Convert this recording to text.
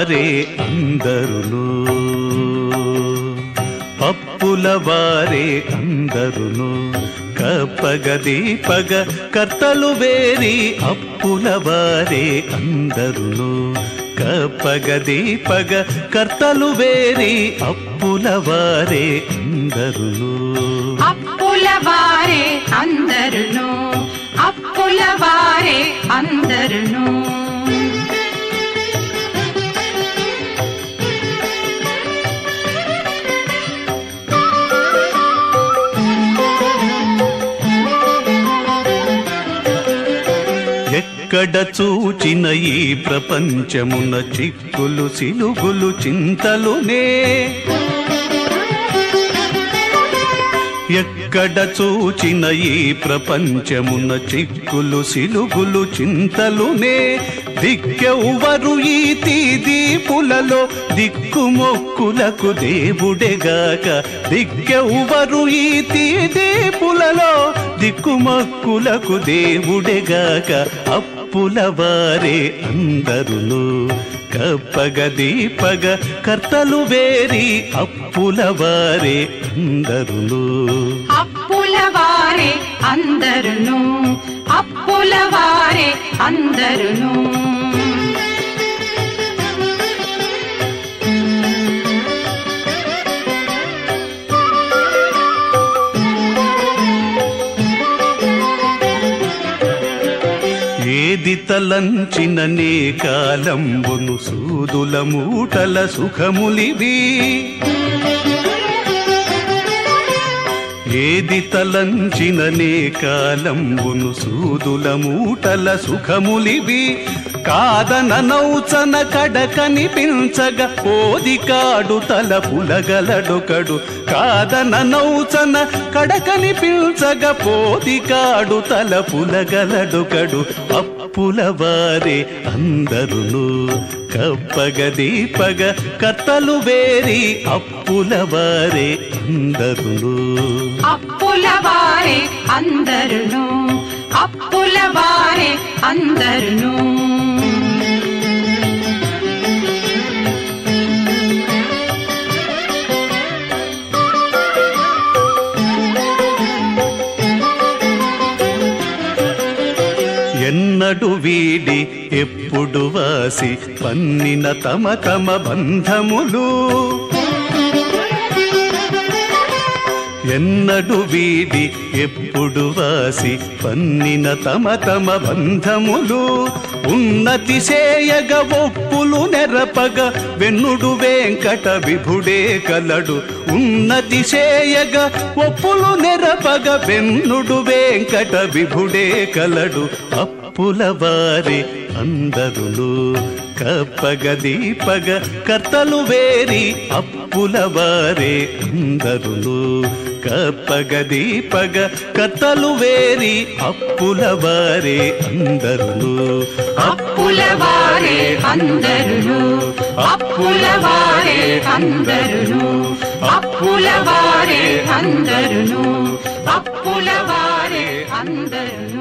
వారే అందరును అప్పుల వారే అందరును కప్పగ దీపగ కర్తలు వేరి అప్పుల వారే అందరును కప్పగ దీపగ కర్తలు వేరి అప్పుల వారే అందరును అప్పుల వారే అందరును అప్పుల వారే అందరును ఎక్కడ చూచిన ఈ ప్రపంచమున చిక్కులు సిలుగులు చింతలునే ఎక్కడ చూచిన ఈ ప్రపంచమున చిక్కులు సిలుగులు చింతలునే దిక్కెవ్వరు ఈ దీపులలో దిక్కుమొక్కులకు దేవుడెగాక దిక్కెవ్వరు ఈ దీపులలో దిక్కుమొక్కులకు దేవుడెగాక అప్పుల వారే అందరును కప్పగ దీపగ కర్తలు వేరి అప్పుల వారే అందరును అప్పుల వారే అందరును అప్పుల వారే అందరును ఏది తలంచిన నే కాలంబును సూదుల మూటల సుఖములివి ఏది తలంచిన నే కాలంబును సూదుల మూటల సుఖములివి కాదన నౌచన కడ కనిపించగ ఓది కాడు తల పులగలడొకడు కాదన నౌచన కడ కనిపించగ పోది కాడు తల పులగలడొకడు అప్పుల వారే అందరును కప్పగ దీపగ కర్తలు వేరి అప్పుల వారే అందరును అప్పుల వారే అందరును అప్పుల వారే అందరును ఎన్నడు వీడి ఎప్పుడు వాసి పన్నిన తమ తమ బంధములు ఎన్నడు వీడి ఎప్పుడు వాసి పన్నిన తమ తమ బంధములు ఉన్నతి చేయగ ఒప్పులు నెరపగ వెన్నుడు వెంకట విభుడే కలడు ఉన్నతి చేయగ ఒప్పులు నెరపగ వెన్నుడు వెంకట విభుడే కలడు అప్పుల వారి అందరులు కప్పగ దీపగ కర్తలు వేరి అప్పుల వారే అందరులు కప్పగ దీపగ కర్తలు వేరి అప్పుల వారే అందరులు అప్పుల వారే అందరును అప్పుల వారే అందరును అప్పుల వారే అందరును అప్పుల వారే అందరును